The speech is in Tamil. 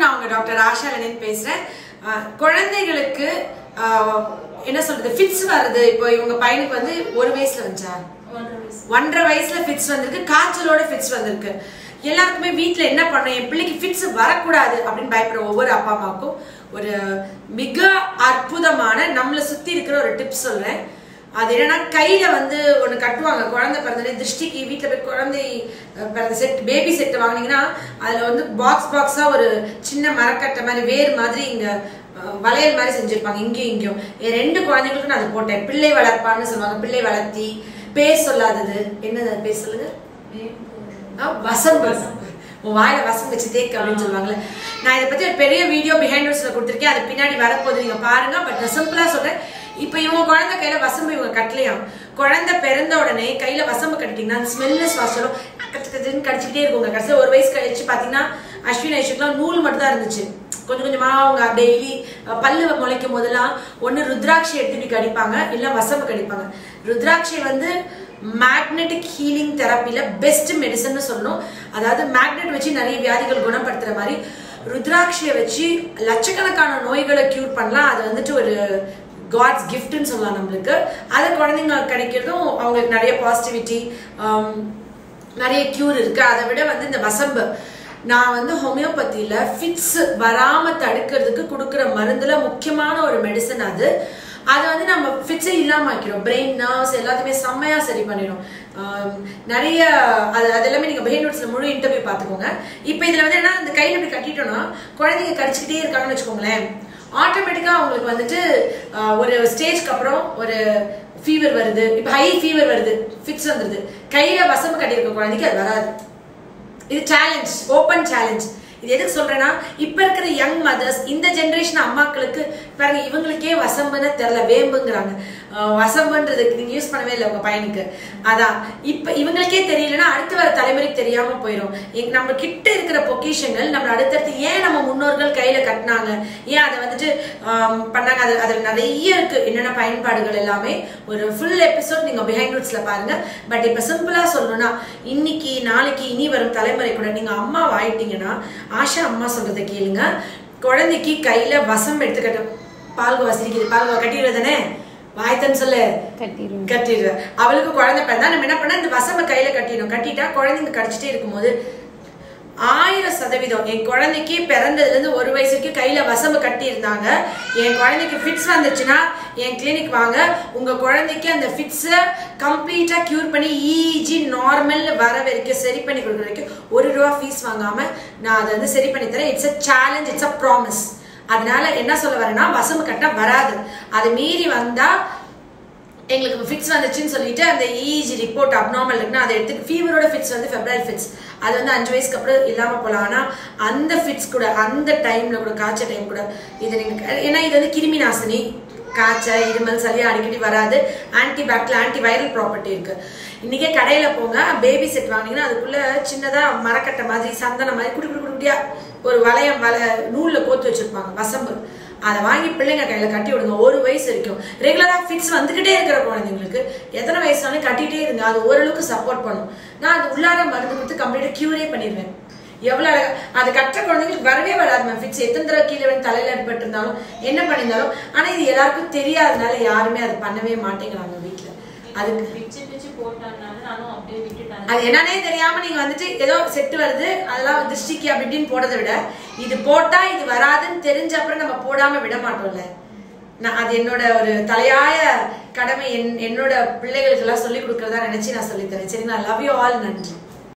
நான் உங்க டாக்டர் ஆஷா லனின் பேசுறேன் அஹ், குழந்தைகளுக்கு அஹ், என்ன சொல்றது ஃபிட்ஸ் வருது இப்போ இவங்க பையனுக்கு வந்து ஒரு வயசுல வந்துச்சா ஒன்றரை வயசுல ஃபிட்ஸ் வந்திருக்கு காய்ச்சலோட ஃபிட்ஸ் வந்திருக்கு எல்லாருக்குமே வீட்ல என்ன பண்ணணும் என் பிள்ளைக்கு ஃபிட்ஸ் வரக்கூடாது அப்படின்னு பயப்படுற ஒவ்வொரு அப்பா அம்மாவுக்கும் ஒரு மிக அற்புதமான நம்மளை சுத்தி இருக்கிற ஒரு டிப்ஸ் சொல்றேன் அது என்னன்னா கையில வந்து ஒண்ணு கட்டுவாங்க குழந்தை பிறந்தனே திருஷ்டிக்கு வீட்டுல போய் குழந்தை அஹ், பிறந்த செட் பேபி செட் வாங்குனீங்கன்னா அதுல வந்து பாக்ஸ் பாக்ஸா ஒரு சின்ன மரக்கட்டை மாதிரி வேர் மாதிரி இங்க அஹ், வளையல் மாதிரி செஞ்சிருப்பாங்க இங்கேயும் இங்கேயும் என் ரெண்டு குழந்தைங்களுக்கு நான் அதை போட்டேன் பிள்ளை வளர்ப்பான்னு சொல்லுவாங்க பிள்ளை வளர்த்தி பேர் சொல்லாதது என்னது அது பேர் சொல்லுங்க ஆ, வசம்பு உன் வாயில வசம் வச்சு தேக்கு அப்படின்னு சொல்லுவாங்கல்ல நான் இதை பத்தி ஒரு பெரிய வீடியோ பிஹைண்ட் நோட்ஸ்ல கொடுத்துருக்கேன் அது பின்னாடி வரப்போகுது நீங்க பாருங்க பட் நான் சிம்பிளா சொல்றேன் இப்போ இவங்க குழந்தை கையில வசம்பு இவங்க கட்டலையாம் குழந்தை பிறந்த உடனே கையில வசம்பு கட்டிட்டீங்கன்னா அந்த ஸ்மெல்ல சுவாசம் கச்சு கச்சுன்னு கடிச்சிக்கிட்டே இருக்குங்க கடைசியில் ஒரு வயசு கழிச்சு பாத்தீங்கன்னா அஸ்வின் ஐஷுக்குலாம் நூல் மட்டும் தான் இருந்துச்சு கொஞ்சம் கொஞ்சமா அவங்க டெய்லி பல்லு முளைக்கும் போதெல்லாம் ஒண்ணு ருத்ராட்சி எடுத்து இப்படி கடிப்பாங்க இல்ல வசம்பு கடிப்பாங்க ருத்ராட்சி வந்து மேக்னெட்டிக் ஹீலிங் தெரப்பில பெஸ்ட் மெடிசன் சொல்லணும் அதாவது மேக்னெட் வச்சு நிறைய வியாதிகள் குணப்படுத்துற மாதிரி ருத்ராட்சியை வச்சு லட்சக்கணக்கான நோய்களை கியூர் பண்ணலாம் அது வந்துட்டு ஒரு காட்ஸ் கிஃப்ட்னு சொல்லலாம் நம்மளுக்கு அது குழந்தைங்க கிடைக்கிறதும் அவங்களுக்கு நிறைய பாசிட்டிவிட்டி நிறைய கியூர் இருக்கு அதை விட வந்து இந்த வசம்பு நான் வந்து ஹோமியோபதியில ஃபிட்ஸ் வராம தடுக்கிறதுக்கு கொடுக்குற மருந்துல முக்கியமான ஒரு மெடிசன் அது அதை வந்து நம்ம ஃபிட்ஸே இல்லாம ஆக்கிறோம் பிரெயின் நர்வ்ஸ் எல்லாத்தையுமே செம்மையா சரி பண்ணிடும் ஆம், நிறைய அது அது எல்லாமே நீங்க பிரெயின் நோட்ஸ்ல முழு இன்டர்வியூ பார்த்துக்கோங்க இப்போ இதுல வந்து என்ன இந்த கையில இப்படி கட்டிட்டோம்னா குழந்தைங்க கடிச்சிக்கிட்டே இருக்காங்கன்னு வச்சுக்கோங்களேன் ஆட்டோமேட்டிக்கா அவங்களுக்கு வந்துட்டு ஆஹ், ஒரு ஸ்டேஜ்க்கு அப்புறம் ஒரு ஃபீவர் வருது இப்போ ஹை ஃபீவர் வருது ஃபிட்ஸ் வந்துருது கையில வசம்பு கட்டியிருக்க குழந்தைக்கு அது வராது இது சேலஞ்ச் ஓப்பன் சேலஞ்ச் இது எதுக்கு சொல்றேன்னா இப்ப இருக்கிற யங் மதர்ஸ் இந்த ஜெனரேஷன் அம்மாக்களுக்கு பாருங்க இவங்களுக்கே வசம்புன்னு தெரியல வேம்புங்கிறாங்க அஹ் வசம்புன்றதுக்கு நீங்க யூஸ் பண்ணவே இல்லை உங்க பையனுக்கு அதான் இப்ப இவங்களுக்கே தெரியலன்னா அடுத்து வர தலைமுறைக்கு தெரியாம போயிடும் எங்க- நம்ம கிட்ட இருக்கிற பொக்கிஷங்கள் நம்ம அடுத்தடுத்து ஏன் நம்ம முன்னோர்கள் கையில கட்டினாங்க ஏன் அதை வந்துட்டு ஆம், பண்ணாங்க அது அதுல நிறைய இருக்கு என்னென்ன பயன்பாடுகள் எல்லாமே ஒரு ஃபுல் எபிசோட் நீங்க பிஹைண்ட் ரூட்ஸ்ல பாருங்க பட் இப்ப சிம்பிளா சொல்லணும்னா இன்னைக்கு நாளைக்கு இனி வரும் தலைமுறை கூட நீங்க அம்மா ஆயிட்டீங்கன்னா ஆஷா அம்மா சொல்றதை கேளுங்க குழந்தைக்கு கையில வசம் எடுத்துக்கட்ட பால்கோவா சிரிக்குது பால்கோவா கட்டிடுறது தானே வாய்த்தன்னு சொல்லு கட்டிடுவேன் கட்டிடுற அவளுக்கு குழந்தை பிறந்தா நம்ம என்ன பண்ண இந்த வசம்ப கையில கட்டிடணும் கட்டிட்டா குழந்தைங்க கடிச்சிட்டே இருக்கும்போது ஆயிரம் சதவீதம் என் குழந்தைக்கு பிறந்ததுல இருந்து ஒரு வயசு வரைக்கும் கையில வசம்பு கட்டி இருந்தாங்க என் குழந்தைக்கு ஃபிட்ஸ் வந்துச்சுன்னா என் கிளினிக் வாங்க உங்க குழந்தைக்கு அந்த ஃபிட்ஸை கம்ப்ளீட்டா கியூர் பண்ணி ஈஜி நார்மல் வர வரைக்கும் சரி பண்ணி கொடுக்குற வரைக்கும் ஒரு ரூபா ஃபீஸ் வாங்காம நான் அதை வந்து சரி பண்ணி தரேன் it's a challenge it's a promise அதனால என்ன சொல்ல வரேன்னா வசம்பு கட்ட வராது அது மீறி வந்தா எங்களுக்கு ஃபிட்ஸ் வந்துச்சுன்னு சொல்லிட்டு அந்த இஜி ரிப்போர்ட் அப்நார்மல் இருக்குன்னா அதை எடுத்து ஃபீவரோட ஃபிட்ஸ் வந்து ஃபெப்ரவரி ஃபிட்ஸ் அது வந்து அஞ்சு வயசுக்கு அப்புறம் இல்லாம போகலாம் ஆனா அந்த ஃபிட்ஸ் கூட அந்த டைம்ல கூட காய்ச்ச டைம் கூட இது நீங்க ஏன்னா இது வந்து கிருமி நாசினி காய்ச்சல் இருமல் சளி அடிக்கடி வராது anti bacterial anti viral property இருக்கு இன்னைக்கே கடையில போங்க பேபி செட் வாங்கினீங்கன்னா அதுக்குள்ள சின்னதா மரக்கட்டை மாதிரி சந்தனம் மாதிரி குடி குடி குடி குடியா ஒரு வளையம் வலை நூல்ல கோத்து வச்சிருப்பாங்க வசம்பு அதை வாங்கி பிள்ளைங்க கையில கட்டி விடுங்க ஒரு வயசு வரைக்கும் ரெகுலரா ஃபிட்ஸ் வந்துகிட்டே இருக்கிற குழந்தைங்களுக்கு எத்தனை வயசாலும் கட்டிட்டே இருங்க அது ஓரளவுக்கு சப்போர்ட் பண்ணும் நான் அது உள்ளார மருந்து கொடுத்து கம்ப்ளீட்டா கியூரே பண்ணிடுவேன் எவ்வளவு அழகா அது கற்ற குழந்தைங்களுக்கு வரவே வராது மேம் ஃபிட்ஸ் எத்தனை தடவை கீழே விழுந்து தலையில அடிபட்டு இருந்தாலும் என்ன பண்ணியிருந்தாலும் ஆனா இது எல்லாருக்கும் தெரியாதனால யாருமே அதை பண்ணவே மாட்டேங்கிறாங்க வீட்டுல அதுக்கு பிச்சு பிச்சு போட்டாங்க நானும் அப்படியே விட்டுட்டேன் அது என்னன்னே தெரியாம நீங்க வந்துட்டு ஏதோ செட்டு வருது அதெல்லாம் திருஷ்டிக்கு அப்படி இப்படின்னு போடுறதை விட இது போட்டா இது வராதுன்னு தெரிஞ்ச அப்புறம் நம்ம போடாம விட மாட்டோம்ல நான் அது என்னோட ஒரு தலையாய கடமை என் என்னோட பிள்ளைகளுக்கு எல்லாம் சொல்லி கொடுக்கறதா நினைச்சு நான் சொல்லி தரேன் சரிங்களா லவ் யூ ஆல் நன்றி